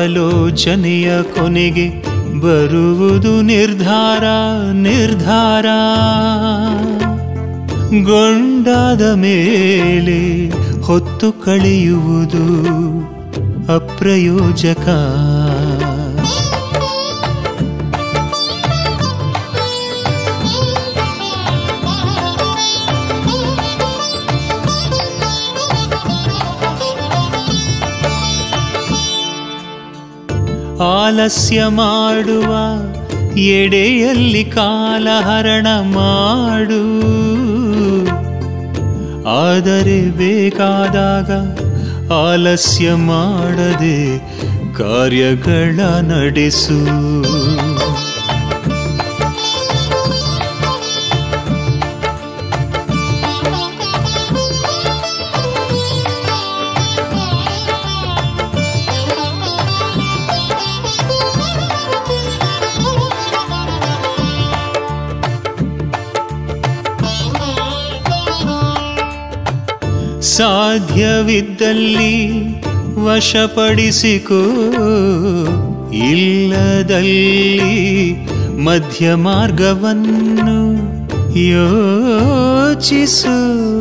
ಆಲೋಚನೆಯ ಕೊನೆಗೆ ಬರುವುದು ನಿರ್ಧಾರ ನಿರ್ಧಾರ ಗೊಂಡಾದ ಮೇಲೆ ಹೊತ್ತು ಕಳೆಯುವುದು ಅಪ್ರಯೋಜಕ ಆಲಸ್ಯ ಮಾಡುವ ಎಡೆಯಲ್ಲಿ ಕಾಲಹರಣ ಮಾಡು ಆದರೆ ಬೇಕಾದಾಗ ಆಲಸ್ಯ ಮಾಡದೆ ಕಾರ್ಯಗಳ ನಡೆಸು ಸಾಧ್ಯವಿದ್ದಲ್ಲಿ ವಶಪಡಿಸಿಕೋ ಇಲ್ಲದಲ್ಲಿ ಮಧ್ಯ ಮಾರ್ಗವನ್ನು ಯೋಚಿಸು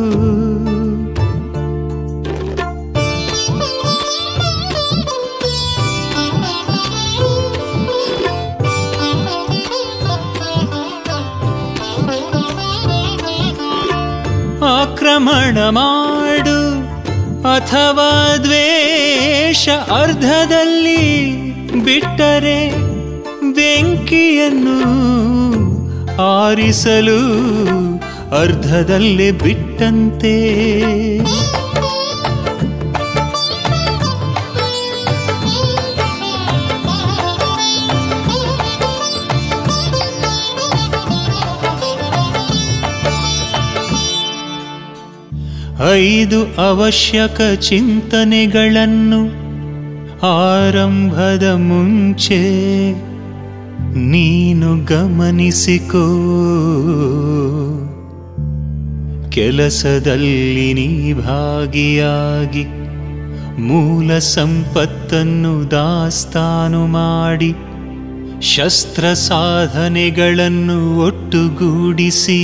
ಆಕ್ರಮಣ ಮಾಡು ಅಥವಾ ದ್ವೇಷ ಅರ್ಧದಲ್ಲಿ ಬಿಟ್ಟರೆ ಬೆಂಕಿಯನ್ನು ಆರಿಸಲು ಅರ್ಧದಲ್ಲೇ ಬಿಟ್ಟಂತೆ ಐದು ಅವಶ್ಯಕ ಚಿಂತನೆಗಳನ್ನು ಆರಂಭದ ಮುಂಚೆ ನೀನು ಗಮನಿಸಿಕೋ ಕೆಲಸದಲ್ಲಿ ನೀ ಭಾಗಿಯಾಗಿ ಮೂಲ ಸಂಪತ್ತನ್ನು ದಾಸ್ತಾನು ಮಾಡಿ ಶಸ್ತ್ರ ಸಾಧನೆಗಳನ್ನು ಒಟ್ಟುಗೂಡಿಸಿ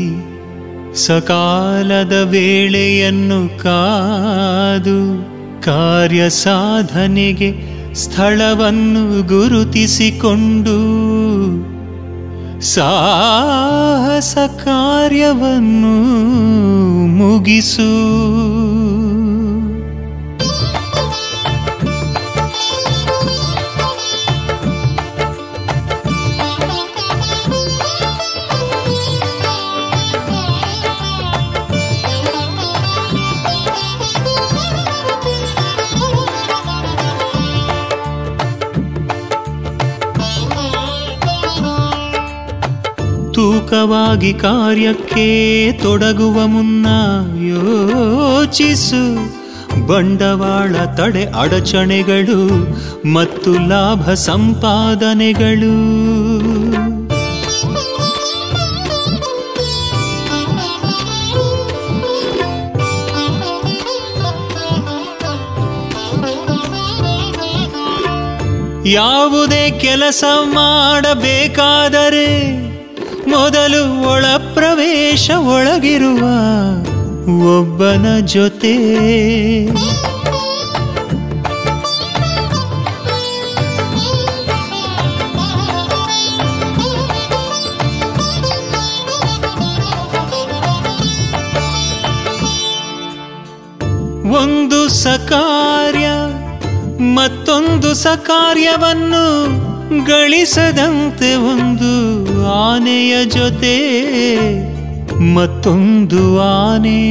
ಸಕಾಲದ ವೇಳೆಯನ್ನು ಕಾದು ಕಾರ್ಯ ಸಾಧನೆಗೆ ಸ್ಥಳವನ್ನು ಗುರುತಿಸಿಕೊಂಡು ಸಾಹಸ ಕಾರ್ಯವನ್ನು ಮುಗಿಸು ತೂಕವಾಗಿ ಕಾರ್ಯಕ್ಕೆ ತೊಡಗುವ ಮುನ್ನ ಯೋಚಿಸು ಬಂಡವಾಳ ತಡೆ ಅಡಚಣೆಗಳು ಮತ್ತು ಲಾಭ ಸಂಪಾದನೆಗಳು ಯಾವುದೇ ಕೆಲಸ ಮಾಡಬೇಕಾದರೆ ಮೊದಲು ಒಳ ಪ್ರವೇಶ ಒಳಗಿರುವ ಒಬ್ಬನ ಜೊತೆ ಒಂದು ಸಕಾರ್ಯ ಮತ್ತೊಂದು ಸಕಾರ್ಯವನ್ನು ಗಳಿಸದಂತೆ ಒಂದು ಆನೆಯ ಜೊತೆ ಮತ್ತೊಂದು ಆನೆ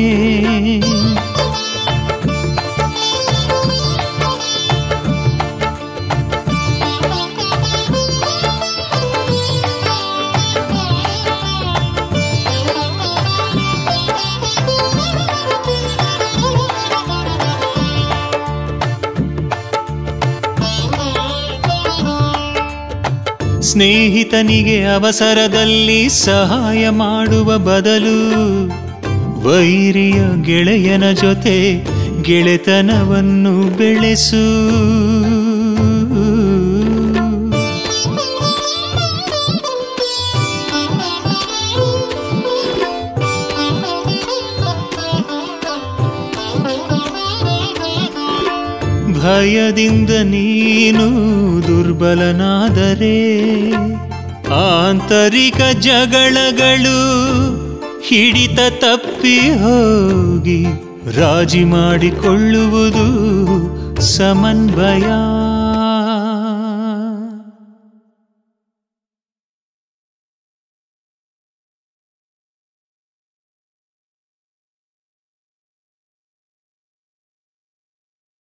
ಸ್ನೇಹಿತನಿಗೆ ಅವಸರದಲ್ಲಿ ಸಹಾಯ ಮಾಡುವ ಬದಲು ವೈರಿಯ ಗೆಳೆಯನ ಜೊತೆ ಗೆಳೆತನವನ್ನು ಬೆಳೆಸು ಪ್ರೇಮದಿಂದ ನೀನು ದುರ್ಬಲನಾದರೆ ಆಂತರಿಕ ಜಗಳಗಳು ಹಿಡಿತ ತಪ್ಪಿ ಹೋಗಿ ರಾಜಿ ಮಾಡಿಕೊಳ್ಳುವುದು ಸಮನ್ವಯ